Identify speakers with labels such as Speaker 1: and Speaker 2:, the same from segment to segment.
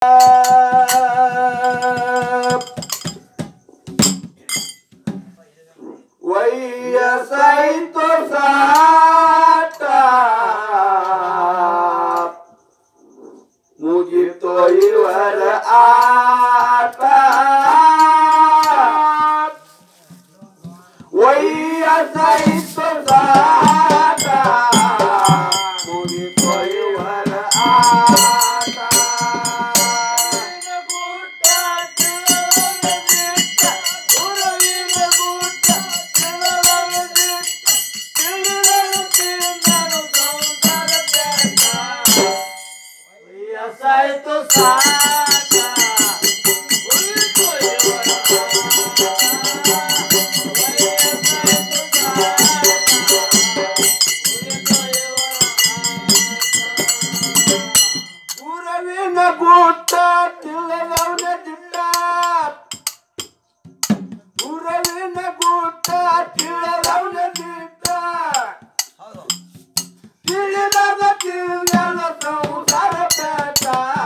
Speaker 1: ವಯಸ್ಸಾಯ್ತು ಸಾಟ ಮುಗಿತೋ ಇವರ ಆಟ ವಯಸ್ಸಾಯ್ತು ಸಾಟ ಮುಗಿತೋ ಇವರ ಆಟ
Speaker 2: ಸಾಯ್ತು ಸಾಕ
Speaker 1: ಗುರವಿನ ಗುಟ್ಟ ತಿಳದವನ ದಿಟ್ಟ ಗುರವಿನ ಗುಟ್ಟ ತಿಳದವನ ದಿಟ್ಟ ತಿಳಿದಾಗ ತಿಳಿಯಲ ಸಂಸಾರ ಪೇಟ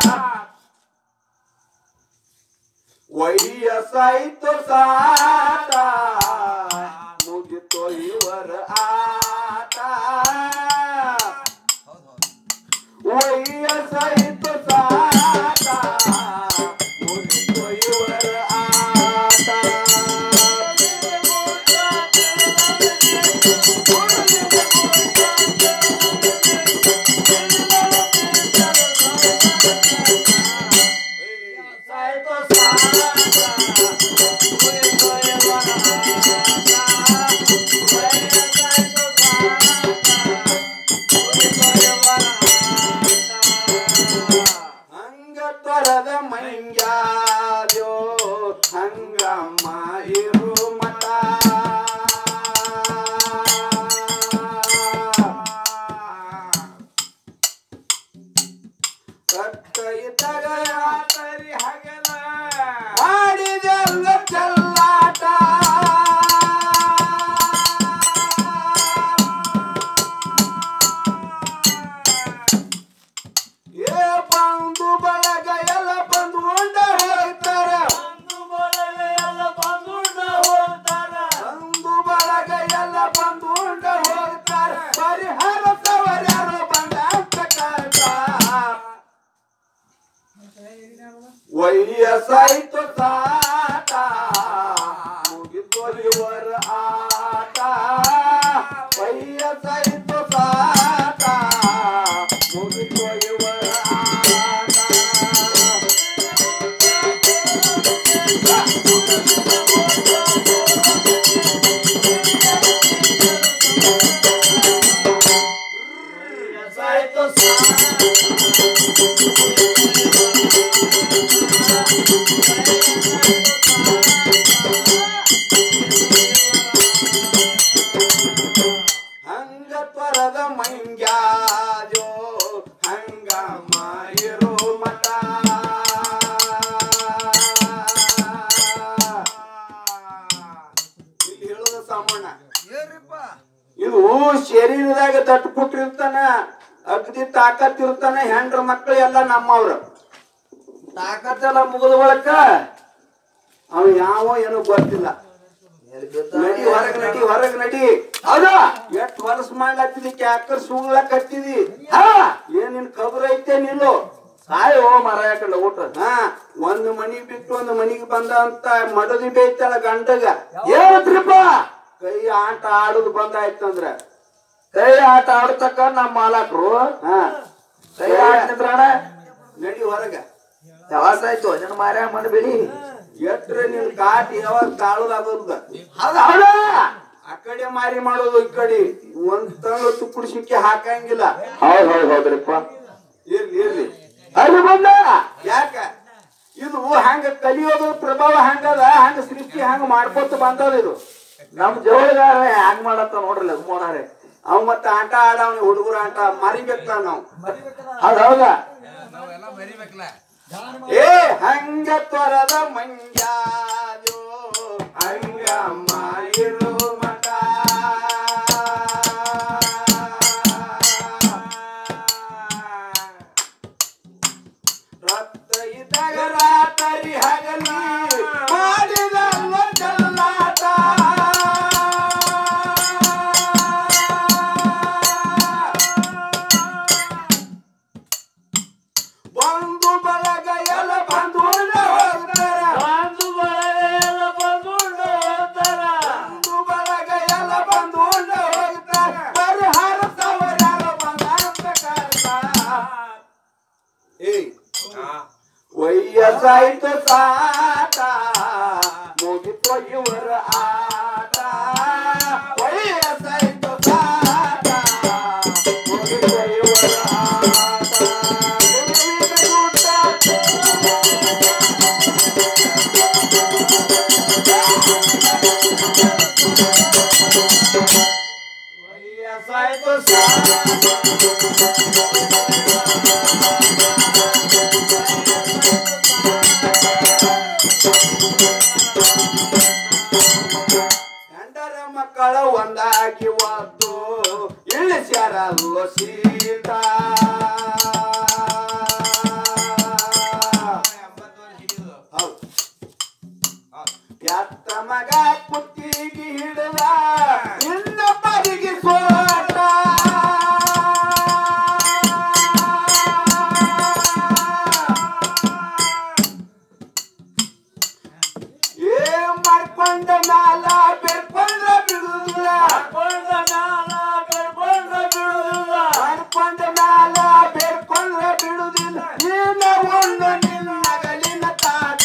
Speaker 1: ವಯಸ್ಸಾಯ್ತು ಸಾಟ ಮುಗಿತೋ ಇವರ ಆಟ ವಯಸ್ಸಾಯ್ತು ಸಾಟ ಮುಗಿತೋ ಇವರ ಆಟ
Speaker 2: ಸಾಯ್ತು
Speaker 1: ಹಂಗ ತೊರದ ಮಂಗ್ಯಾದ್ಯೋ ಹಂಗಮ್ಮ ಇರು ಮಠ ರಕ್ತ ಇದ್ದಾಗ ರಾತ್ರಿ ಹಗಲ ಮಾಡಿದೆಲ್ಲ ಚೆಲ್ಲಾಟ ಏ ಬಂದು ಬಳಗ ಎಲ್ಲ ಬಂದು ಉಂಡ ಹೋಗ್ತಾರ ಬಂದು ಬಳಗ ಎಲ್ಲ ಬಂದು ಉಂಡ ಹೋಗ್ತಾರ ಪರಿಹಾರ ತವರ್ಯಾರು ಬಂದ ಅಂತ ಕಾಯ್ತ ವಯಸ್ಸಾಯ್ತು ಸಾಟ ಮುಗಿತು ಇವರ ಆಟ ವಯಸ್ಸಾಯ್ತು ಸಾಟ ಮುಗಿತು ಇವರ ಆಟ
Speaker 2: ಸಾಯ್ತು
Speaker 1: ಹಂಗ ತ್ವರದ ಮಂಗ್ಯಾಜೋ ಹಂಗ ಮಾಯಿರೋ ಮಠ ಇಲ್ಲಿ ಹೇಳೋದ ಸಾಮಾನ್ಯ ಇದು ಶರೀರದಾಗ ತಟ್ಬಿಟ್ಟಿರ್ತಾನ ಅಗದಿ ತಾಕತ್ ಇರ್ತಾನ ಹೆಂಡ್ರ ಮಕ್ಕಳು ಎಲ್ಲ ನಮ್ಮವ್ರ ತಾಕತ್ತೆಲ್ಲ ಮುಗಿದ ಬಳಕ ಅವ ಯಾವ ಏನೋ ಗೊತ್ತಿಲ್ಲ ನಡಿ ಹೊರಗ್ ನಡಿ ಹೊರಗ್ ನಡಿ ಹೌದಾ ಎಷ್ಟ್ ವರ್ಷ ಮಾಡ್ಲತ್ತಿದಿ ಕ್ಯಾಕರ್ ಸುಳ್ಲಕತ್ತಿದಿ ಹಾ ಏನ್ ನಿನ್ ಖಬರ್ ಐತೆ ನಿಲ್ಲು ಸಾಯೋ ಮರ ಯಾಕಲ್ಲ ಊಟ ಹಾ ಒಂದ್ ಮನಿ ಬಿಟ್ಟು ಒಂದ್ ಮನಿಗೆ ಬಂದ ಅಂತ ಮಡದಿ ಬೇಯ್ತಾಳ ಗಂಡಗ ಏನತ್ರಿಪ್ಪ ಕೈ ಆಟ ಆಡುದು ಬಂದಾಯ್ತಂದ್ರ ಕೈ ಆಟ ಆಡ್ತಕ್ಕ ನಮ್ಮ ಮಾಲಕ್ರು ಹಾ ಕೈ ಆಡ್ತಿದ್ರಣ ನಡಿ ಹೊರಗ ಯಾವಾಸ ಆಯ್ತು ನಿನ್ನ ಮಾರ್ಯ ಮಾಡಬೇಡಿ ಎಟ್ರೆ ನಿನ್ ಕಾಟ್ ಯಾವಾಗ ತಾಳದಾಗಲ್ದ ಆ ಕಡೆ ಮಾರಿ ಮಾಡೋದು ಈ ಕಡೆ ಒಂದ್ ತಂಗಳು ತುಪ್ಪುಡು ಸಿಕ್ಕಿ ಹಾಕಂಗಿಲ್ಲ ಹೌದ್ ಹೌದ್ ಹೌದ್ರಿಪ್ಪ ಇರ್ಲಿ ಇರ್ಲಿ ಅಲ್ಲಿ ಬಂದ ಯಾಕ ಇದು ಹಂಗ ಕಲಿಯೋದು ಪ್ರಭಾವ ಹಂಗದ ಹಂಗ ಸೃಷ್ಟಿ ಹಂಗ ಮಾಡ್ಕೊತ ಬಂದದ ಇದು ನಮ್ ಜೋಳಗಾರ ಹಂಗ ಮಾಡತ್ತ ನೋಡ್ರಿ ಲಗ್ಮೋನಾರೆ ಅವ್ ಮತ್ತ ಆಟ ಆಡವನಿ ಹುಡುಗರ ಆಟ ಮರಿಬೇಕ ನಾವು ಹೌದ್ ಹೌದಾ ಏ ಹಂಗ ತ್ವರದ ಮಂಗ್ಯಾಜೋ ಹಂಗ ಮಾಯಿರೋ ಮಠ ರಕ್ತ ಇದ್ದಾಗ ರಾತ್ರಿ ಹಗಲಿ ಮಾಡಿದ ಚೆಲ್ಲಾಟ ಬಂದು ಬಳಗ ಎಲ್ಲ ಬಂದು ಹೋಗ್ತಾರ
Speaker 2: ಬಂದು ಬಳಗ ಬಂದು ಹೋಗ್ತಾರ
Speaker 1: ಬಂದು ಬಳಗ ಎಲ್ಲ ಬಂದು ಹೋಗ್ತಾರ ಪರಿಹಾರ ಸವರ್ಯಾರ ಬಂದಾರಂತ ಕರ್ತಾರ. ಏಯ್ ವಯಸ್ಸಾಯ್ತು ಸಾಟ ಮುಗಿತು ಇವರ ಆಟ ವಯಸ್ಸಾಯ್ತು ಸಾಟ ಮುಗಿತು ಇವರ ಆಟ ಗುರುವಿನ ಊಟ
Speaker 2: ವಯಸ್ಸಾಯ್ತು ಸಾಕ
Speaker 1: ಗಂಡರ ಮಕ್ಕಳ ಒಂದಾಗಿ ಒದ್ದು ಇಳಿಸ್ಯಾರಲ್ಲೋ ಸೀತಾ ಹೌದು. ಎತ್ತ ಮಗ ಕುತ್ತಿಗೆ ಹಿಡಿದ ಇನ್ನೊಬ್ಬರಿಗೆ ಸೋಟ ಏ ಮಾಡ್ಕೊಂಡ ಮ್ಯಾಲ ಬೆಳ್ಕೊಂಡ ಬಿಡುದಿಲ್ಲ
Speaker 2: ಕೊಂಡ ಮ್ಯಾಲ ಬೆಳ್ಕೊಂಡ ಬಿಡುವುದಿಲ್ಲ
Speaker 1: ಮಾಡ್ಕೊಂಡ ಮ್ಯಾಲ ಬೆಳ್ಕೊಂಡ ಬಿಡುದಿಲ್ಲ ನೀನ ಒಂದು ನಿನ್ನ ನಗಲಿನ ತಾಟ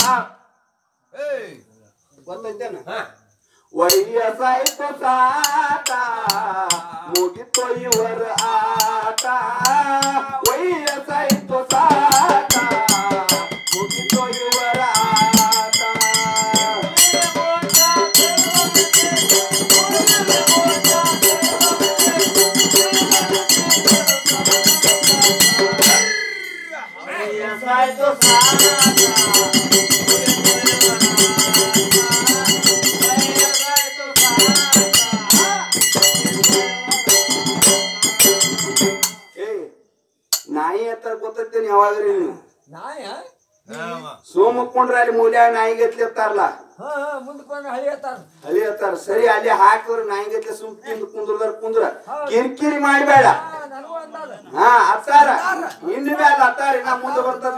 Speaker 1: ಗೊತ್ತೈತೇನ ವಯಸ್ಸಾಯ್ತು ಸಾಟ ಮುಗಿತು ಇವರ ಆಟ ವಯಸ್ಸಾಯ್ತು ಸಾಟ ಮುಗಿತು ಇವರ ಆಟ
Speaker 2: ವಯಸ್ಸಾಯ್ತು ಸಾಕ ವಯಸ್ಸಾಯ್ತು
Speaker 1: ಏ ನಾಯಿ ಹತ್ರ ಗೊತ್ತೈತೇನೆ ಯಾವಾಗ್ರಿ ನೀವು
Speaker 3: ನಾಯ
Speaker 1: ಸೋಮಕ್ಕೊಂಡ್ರೆ ಅಲ್ಲಿ ಮೂಲ್ಯಾಗ ನಾಯಿಗತ್ಲಿ ಇರ್ತಾರಲ್ಲ
Speaker 3: ಹಾ ಹಾ ಮುಂದಕ್ಕೊಂದು ಹಳಿ ಹತ್ತಾರ
Speaker 1: ಅಲ್ಲಿ ಇರ್ತಾರ ಸರಿ ಅಲ್ಲಿ ಹಾಕಿದ್ರ ನಾಯಿಗತ್ಲೆ ಸುಮ್ ತಿಂದು ಕುಂದ್ರದಾರ ಕುಂದ್ರ ಕಿರಿಕಿರಿ ಮಾಡಬೇಡ
Speaker 3: ಹಾ ನನಗೂ ಅಂದಾದ
Speaker 1: ಹಾ ಅತ್ತಾರ ಇನ್ನು ಮ್ಯಾಲ ಅತ್ತಾರ ಇನ್ನ ಮುಂದೆ ಬರ್ತದ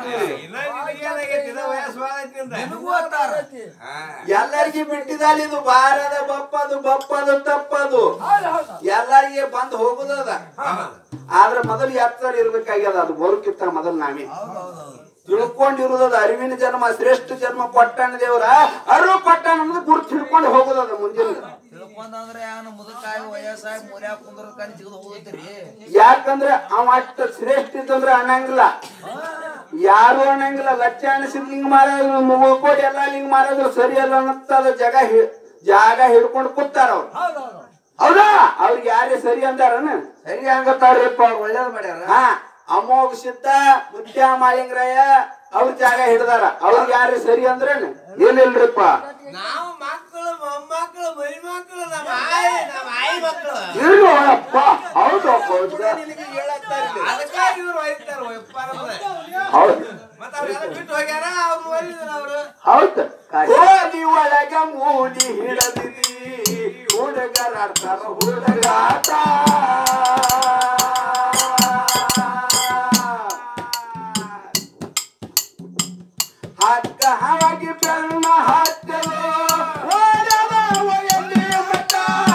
Speaker 3: ನನಗೂ ಅಂದಾರ
Speaker 1: ಎಲ್ಲರಿಗೆ ಬಿಟ್ಟಿದಲ್ಲಿ ಇದು ಬಾರದ ಬಪ್ಪದು ಬಪ್ಪದು ತಪ್ಪದು
Speaker 3: ಹೌದು ಹೌದು
Speaker 1: ಎಲ್ಲರಿಗೆ ಬಂದ್ ಹೋಗುದದ ಆದ್ರ ಮೊದಲು ಎತ್ತರ ಇರ್ಬೇಕಾಗ್ಯದ ಅದು ಬರುಕಿತ್ತ ಮೊದಲು ನಾವೇ ತಿಳ್ಕೊಂಡಿರುದದ ಅರಿವಿನ ಜನ್ಮ ಶ್ರೇಷ್ಠ ಜನ್ಮ ಕೊಟ್ಟಣ ದೇವ್ರ ಅರು ಕೊಟ್ಟಣ ಅನ್ನೋದು ಗುರುತು ತಿಳ್ಕೊಂಡು ಹೋಗುದದ ಮುಂದಿನ
Speaker 3: ತಿಳ್ಕೊಂಡಂದ್ರೆ ಏನು ಮುದುಕಾಯಿ ವಯಸ್ಸಾಗಿ ಮೂರ್ಯಾಗ ಕುಂದ್ರ ಕಣ್ ಜಿಗದು ಹೋಗ್ತೀರಿ
Speaker 1: ಯಾಕಂದ್ರೆ ಅವ ಅಷ್ಟ ಶ್ರೇಷ್ಠ ಇದ್ದಂದ್ರ ಅನ್ನಂಗಿಲ್ಲ ಯಾರು ಅನ್ನಂಗಿಲ್ಲ ಲಕ್ಷ ಅನಿಸಿದ್ ಲಿಂಗ ಮಾರೋದು ಮುಗೋಡಿ ಎಲ್ಲ ಲಿಂಗ ಮಾರೋದು ಸರಿ ಅಲ್ಲ ಅನ್ನತ್ತದ ಜಗ ಹಿ- ಜಾಗ ಹಿಡ್ಕೊಂಡು ಕೂತಾರ ಅವ್ರು
Speaker 3: ಹೌದು ಹೌದು
Speaker 1: ಹೌದಾ ಅವ್ರಿಗೆ ಯಾರೇ ಸರಿ ಅಂದಾರನ ಸರಿ ಹಂಗತ್ತಾರ್ರಿಪ್ಪ ಅವ್ರು
Speaker 3: ಒಳ್ಳೇದು ಮಾಡ್ಯಾರ
Speaker 1: ಹಾ ಅಮೋಘ ಸಿದ್ಧ ಮುತ್ಯ ಮಾಳಿಂಗ್ರಯ್ಯ ಅವ್ರ ಜಾಗ ಹಿಡ್ದಾರ ಅವ್ರಿಗೆ ಯಾರೇ ಸರಿ ಅಂದ್ರೇನ ಏನಿಲ್ರಿಪ್ಪ
Speaker 2: ನಾವು ಮಕ್ಕಳು ಮೊಮ್ಮಕ್ಕಳು ಮರಿ ಮಕ್ಕಳು ನಮ್ಮ ಆಯಿ ನಮ್ಮ ಆಯಿ ಮಕ್ಕಳು
Speaker 1: ಇರ್ಲಿ ಅಪ್ಪ ಹೌದು ಹೌದು
Speaker 2: ಅದಕ್ಕಾಗಿ ಇವ್ರು ಒಯ್ತಾರ
Speaker 1: ಹೌದು
Speaker 2: ಮತ್ತ ಅವ್ರೆಲ್ಲ ಬಿಟ್ಟು ಹೋಗ್ಯಾರ ಅವ್ರು ಒಯ್ದ್ರು ಅವ್ರು
Speaker 1: ಹೌದು ಓದಿ ಒಳಗ ಮೂಡಿ ಹಿಡದಿದಿ ಹುಡುಗರಾಡ್ತಾರ ಹುಡುಗಾಟ ಹಗ್ಗ ಹಾಗೆ ಬೆನ್ನ ಹತ್ತಲು ಓಡದ ಒಯ್ಯಲಿ ಮಠ.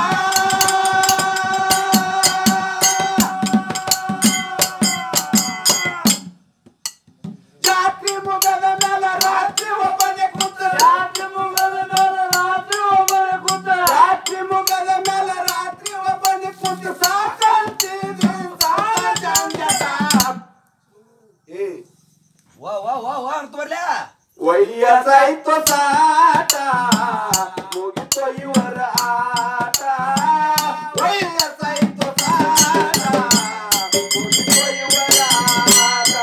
Speaker 1: ಜಾತ್ರೆ ಮುಗದ ಮೇಲೆ ರಾತ್ರಿ ಒಬ್ಬನೇ ಕೂತ
Speaker 2: ರಾತ್ರಿ ಮುಗದ ಮೇಲೆ ರಾತ್ರಿ ಒಬ್ಬನೇ ಕೂತ
Speaker 1: ರಾತ್ರಿ ಮುಗದ ಮೇಲೆ ರಾತ್ರಿ ಒಬ್ಬನೇ ಕೂತ ಸಾಕಂತೀವಿ ಸಾಲ ಜಂಜಟ. ಏ
Speaker 3: ವಾ ವಾ ವಾ ವಾ ಅಂತ ಬರ್ಲ್ಯಾ
Speaker 1: ವಯಸ್ಸಾಯ್ತು ಸಾಟ ಮುಗಿತು ಇವರ ಆಟ ವಯಸ್ಸಾಯ್ತು ಸಾಟ ಮುಗಿತು ಇವರ ಆಟ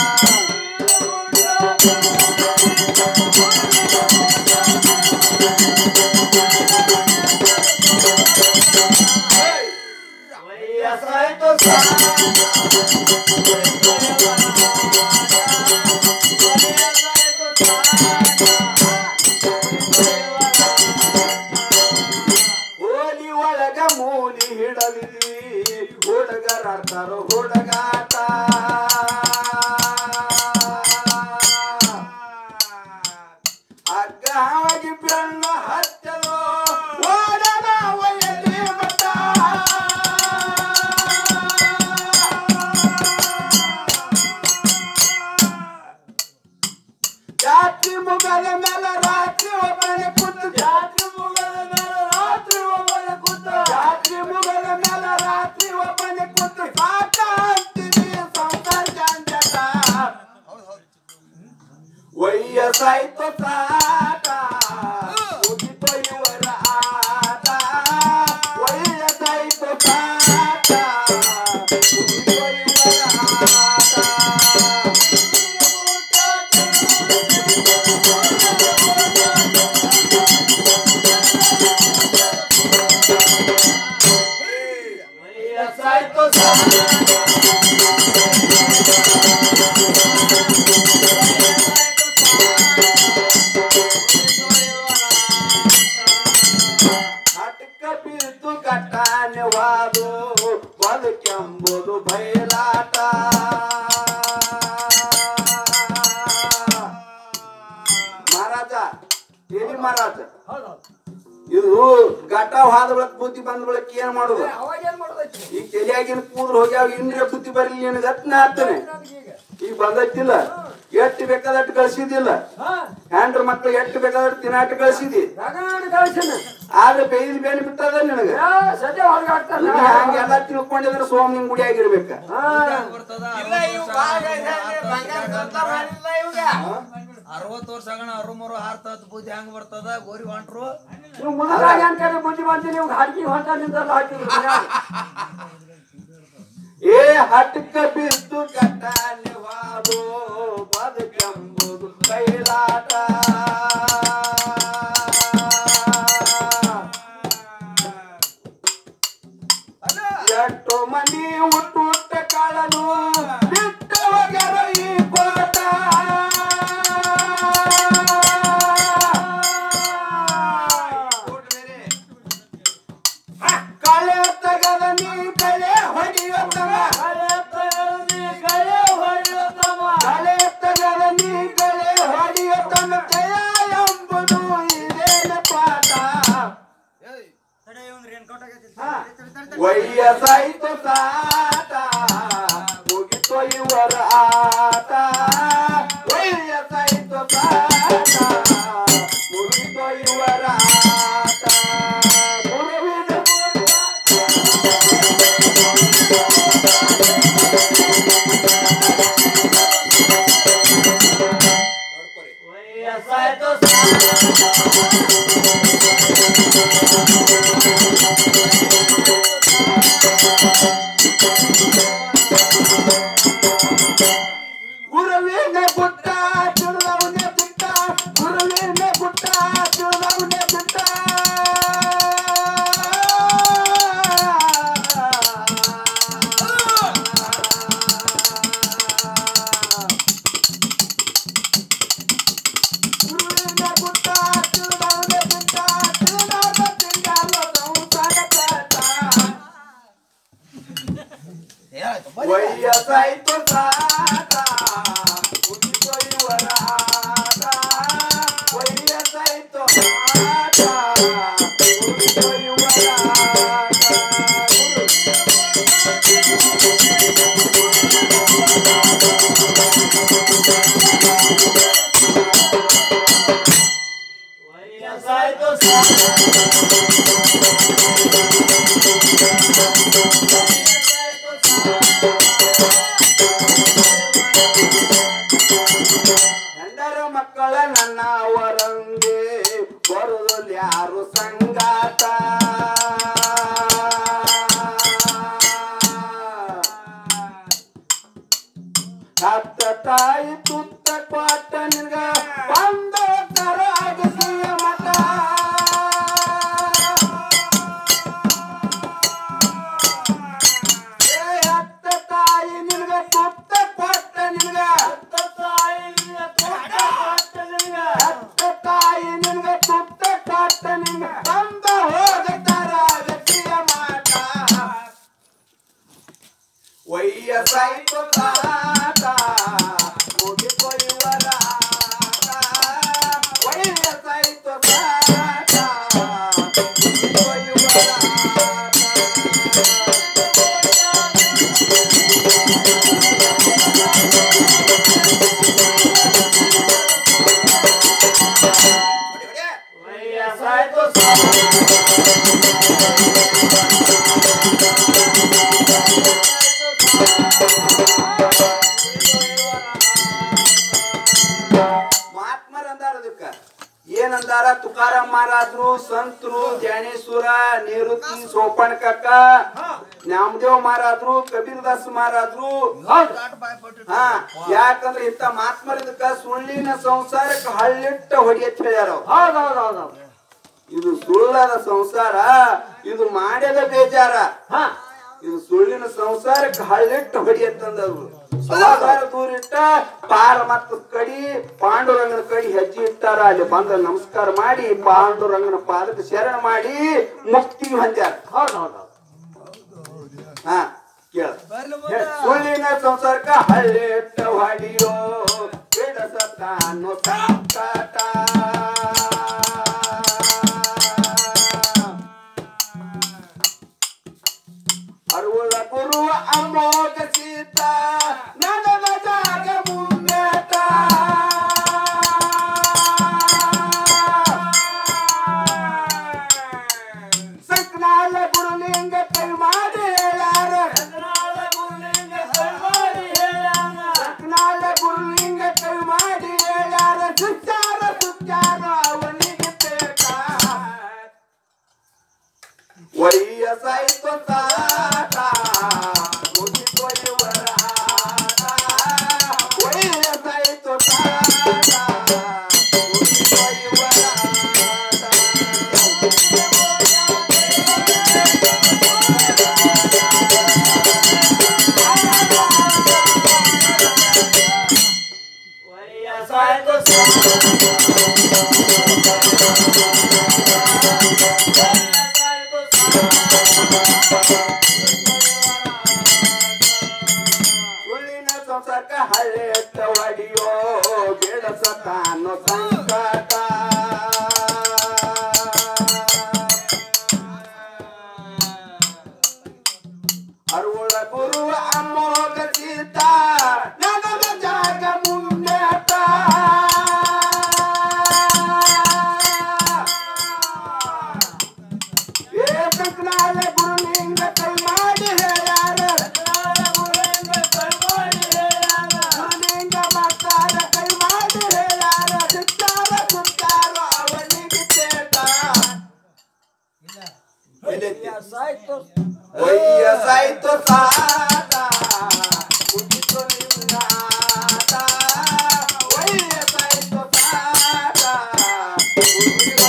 Speaker 2: ವಯಸ್ಸಾಯ್ತು ಸಾಕ
Speaker 1: ಜಾತ್ರೆ ಮುಗದ ಮೇಲೆ ರಾತ್ರಿ ಒಬ್ಬನೇ ಕೂತು ಜಾತ್ರೆ ಮುಗದ ಮೇಲೆ ರಾತ್ರಿ ಒಬ್ಬನೇ ಕೂತು ಜಾತ್ರೆ ಮುಗದ ಮೇಲೆ ರಾತ್ರಿ ಒಬ್ಬನೇ ಕೂತು ಸಾಕ ಅಂತೀನಿ ಸಂಸಾರ ಜಂಜಟ ವಯಸ್ಸಾಯ್ತು ಸಾಕ ಮುಗಿತು ಇವರ ಆಟ ವಯಸ್ಸಾಯ್ತು ಸಾಕ ಮುಗಿತು ಇವರ ಆಟ ವಯಸ್ಸಾಯ್ತು ಸಾಕ ಹಟಕ ಬಿದ್ದು ಕಟ್ಟಾನ್ಯವಾದು ಬದುಕೆಂಬುದು ಬಯಲಾಟ ಮಹಾರಾಜ ಎಲ್ಲಿ ಮಹಾರಾಜ ಇದು ಘಟ ಹಾದ ಬಳಕ ಬುದ್ಧಿ ಬಂದ ಬಳಕ ಏನ್ ಮಾಡುದು ಈ ತಲೆಯಾಗಿನ ಕೂದಲು ಹೋಗ್ಯಾವ ಇಂದ್ರಿಯ ಬುದ್ಧಿ ಬರಲಿ ನಿನಗೆ ಹತ್ನ ಆಗ್ತಾನೆ ಈಗ ಬಂದೈತಿಲ್ಲ ಎಷ್ಟು ಬೇಕಾದಟ್ಟು ಕಳ್ಸಿದಿಲ್ಲ ಹ್ಯಾಂಡ್ರ ಮಕ್ಳು ಎಷ್ಟು ಬೇಕಾದಟ್ಟು ತಿನ್ನಾಟ ಕಳ್ಸಿದಿ ಆದ್ರೆ ಬೇಯ್ದು ಬೇನೆ ಬಿಟ್ಟದ ನಿನಗ ನೀ ಹಂಗೆಲ್ಲ ತಿಳ್ಕೊಂಡಿದ್ರೆ ಸೋಮ್ ನಿಂಗ್ ಗುಡಿ ಆಗಿರ್ಬೇಕ
Speaker 3: ಬರ್ತದ
Speaker 2: ಇಲ್ಲ ಇವ್ ಬಾಳ ಬಂಗಾರ ಸಂಸಾರ ಮಾಡಿಲ್ಲ ಇವ್ಗ
Speaker 3: ಅರವತ್ತು ವರ್ಷ ಆಗಣ ಅರುಮರು ಹಾರ್ತದ ಬುದ್ಧಿ ಹೆಂಗ್ ಬರ್ತದ ಗೋರಿ ಹೊಂಟ್ರು
Speaker 1: ಬುದ್ಧಿ ಬಂತೀನಿ ಹಾಕಿ ಹೊಂಟ ನಿಂತಲ್ಲ ಹಾಕಿ ಏ ಹಟಕ ಬಿದ್ದು ಕಟ್ಟಾನ್ಯವಾದು ಬದುಕೆಂಬುದು ಕೈಲಾಟ ಎಷ್ಟು ಮನಿ ಹುಟ್ಟು ಹುಟ್ಟ ಕಾಳನು ಬಿಟ್ಟು ಹೋಗ್ಯಾರ ಈ ಕೋಟ ಕಳೆ ತಗದ ನೀ ಕಳೆ ಹೊಡಿಯೋತವ ಕಳೆ ತಗದ ನೀ ಕಳೆ ಹೊಡಿಯೋತವ ಕಳೆ ತಗದ ನೀ ಕಳೆ ಹೊಡಿಯೋತವ ಜಯ ಎಂಬುದು ಇದೇನ ಪಾಠ ವಯಸ್ಸಾಯ್ತು ಸಾಟ ಮುಗಿತು ಇವರ ಆಟ ವಯಸ್ಸಾಯ್ತು ಸಾಟ ಮುಗಿತು ಇವರ ಆಟ ಗುರುವಿನ ವಯಸ್ಸಾಯ್ತು ಗುರುವಿನ ಗುಟ್ಟ ತಿಳಿದವನೇ ಬಿಟ್ಟ ಗುರುವಿನ ಗುಟ್ಟ ತಿಳಿದವನೇ ಬಿಟ್ಟ ಗುರುವಿನ ಗುಟ್ಟ ತಿಳಿದವನೇ ಬಿಟ್ಟ ತಿಳಿದವ ತಿಂಡಾಲ ಸಂಸಾರ ಪ್ರಾಟ.
Speaker 3: ಏ ಆಯ್ತು
Speaker 1: ವಯಸ್ಸಾಯ್ತು ಸಾಕ ಮುಗಿತು ಇವರ ಆಟ ವಯಸ್ಸಾಯ್ತು ಆಟ ಮುಗಿತು ಇವರ ಆಟ ವಯಸ್ಸಾಯ್ತು ಹೆಂಡರ ಮಕ್ಕಳ ನನ್ನ ಅವರಂಗೆ ಬರುದಲ್ಲಿ ಯಾರು ಸಂಗಾಟ ಹತ್ತ ತಾಯಿ ತುತ್ತ ಕೊಟ್ಟ ನಿನ್ಗ ಬಂದ ತರ ಅಗಸಿಯ ಮಠ ಏ ಹತ್ತ ತಾಯಿ ನಿನ್ಗ ತುತ್ತ ಕೊಟ್ಟ ನಿನ್ಗ ಹತ್ತ ತಾಯಿ ನಿನ್ಗ ತುತ್ತ ಕೊಟ್ಟ ನಿನ್ಗ ಹತ್ತ ತಾಯಿ ನಿನ್ಗ ತುತ್ತ ಕೊಟ್ಟ ನಿನ್ಗ ಬಂದ ಹೋದ ತರ ಅಗಸಿಯ ಮಾಟ ವಯಸ್ಸಾಯ್ತು ತಾತ ಮುಗಿತು ಇವರ ಆಟ ವಯಸ್ಸಾಯ್ತು ತಾತ ಮುಗಿತು ಇವರ ಆಟ ಅಂದಾರ ಅದಕ್ಕ ಏನಂದಾರ ತುಕಾರಾಮ್ ಮಹಾರಾಜ್ರು ಸಂತರು ಜ್ಞಾನೇಶ್ವರ ನಿವೃತ್ತಿ ಸೋಪಣ ಕಕ್ಕ ನ್ಯಾಮದೇವ್ ಮಹಾರಾಜ್ರು ಕಬೀರ್ ದಾಸ್ ಮಹಾರಾಜ್ರು
Speaker 3: ಕಾಟ್ ಬಾಯ್ ಪಟ್ಟು
Speaker 1: ಹಾ ಯಾಕಂದ್ರೆ ಇಂತ ಮಾತ್ಮರಿದಕ್ಕ ಸುಳ್ಳಿನ ಸಂಸಾರಕ್ಕೆ ಹಳ್ಳಿಟ್ಟ ಹೊಡಿಯತ್ ಹೇಳ್ಯಾರ ಅವ್ರು. ಇದು ಸುಳ್ಳದ ಸಂಸಾರ ಇದು ಮಾಡ್ಯದ ಬೇಜಾರ ಇದು ಸುಳ್ಳಿನ ಸಂಸಾರಕ್ಕೆ ಹಳ್ಳಿಟ್ಟು ಹೊಡಿಯತ್ತಂದವ್ರು ಸಂಸಾರ ದೂರಿಟ್ಟ ಪಾರ ಮತ್ತು ಕಡಿ ಪಾಂಡುರಂಗನ ಕಡಿ ಹೆಜ್ಜೆ ಇಟ್ಟಾರ ಅಲ್ಲಿ ಬಂದ ನಮಸ್ಕಾರ ಮಾಡಿ ಪಾಂಡುರಂಗನ ಪಾದಕ್ಕೆ ಶರಣ ಮಾಡಿ ಮುಕ್ತಿಗೆ ಹೊಂದ್ಯಾರ ಹಾ ಕೇಳ ಸುಳ್ಳಿನ ಸಂಸಾರಕ್ಕ ಹಳ್ಳಿಟ್ಟ ಹೊಡಿಯೋ ಬಿಡಸತಾನು ಸಂಕಟ ಅರುಳ ಗುರುವ ಅಮೋಘ ಸೀತಾ ನನಗ ಜಾಗ ಮುನ್ನೇಟ ಸಂಕನಾಲ ಗುರುಲಿಂಗ ಕೈ ಮಾಡಿ ಹೇಳ್ಯಾರ ಸಂಕನಾಲ ಗುರುಲಿಂಗ ಕೈ ಮಾಡಿ ಹೇಳ್ಯಾರ ಸುತ್ತಾರ ಸುತ್ತಾರ ಅವನಿಗೆ ಬೇಕಾ ವಯಸ್ಸಾಯ್ತು ತಾತ ಮುಗಿತು ಇವರಾಟ ವಯಸ್ಸಾಯ್ತು ತಾತ ಮುಗಿತು ಇವರಾಟ ಸುಳ್ಳಿನ ಸಂಸಾರಕ್ಕ ಹಳ್ಳೆಟ್ಟ ಹೊಡಿಯೋ ಬಿಡಸತಾನು ಸಂಕಟ ಅರುಳ ಗುರುವ ಅಮ್ಮೋಗ ಸೀತಾ ನನಗ ಜಾಗ ಮುನ್ನೇಟ ಏ ಸಂಕನಾಲ ಗುರುಲಿಂಗ ಕೈ ಮಾಡಿ ಹೇಳ್ಯಾರ ಗುರುಲಿಂಗ ಮಾತಾಡ ಕೈ ಮಾಡಿ ಹೇಳ್ಯಾರ ಸಿಕ್ತಾರ ಸುತ್ತಾರ ಅವನಿಗೆ ಚೇಟ ವಯಸ್ಸಾಯ್ತು ಸಾತ ಮುಗಿತು ನಿನ್ನಾಟ ವಯಸ್ಸಾಯ್ತು ಸಾತ ಮುಗಿತು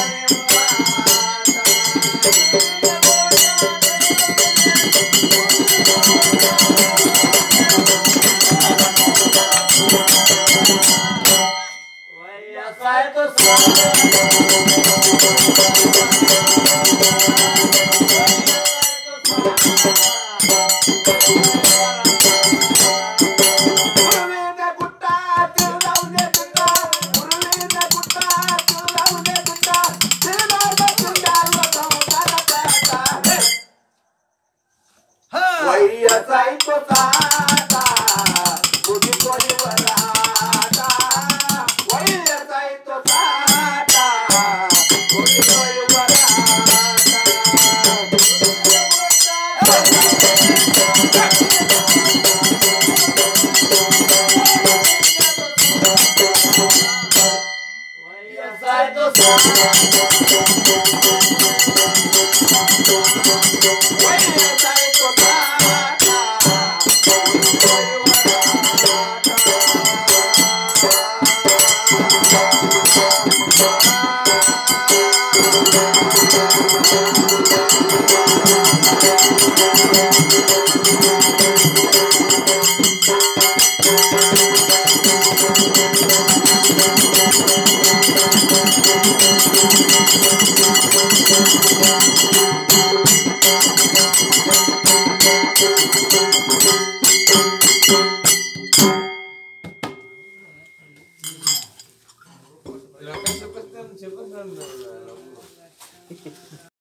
Speaker 1: ಗುರುವಿನ ಗುಟ್ಟ ತಿರುಗೌನೆ ಗುಟ್ಟ ಗುರುವಿನ ಗುಟ್ಟ ತಿರುಗೌನೆ ಗುಟ್ಟ ತಿರುಗಾಡ ತಿರುಗಾಡುವ ಸಂಸಾರ ಬೇಟ ವಯಸ್ಸಾಯ್ತು ತಾತ ಮುಗಿತು ಇವರಾಟ ವಯಸ್ಸಾಯ್ತು ತಾತ ಮುಗಿತು ಇವರಾಟ ವಯಸ್ಸಾಯ್ತು ತಾತ ಮುಗಿತು
Speaker 2: చెప్పండి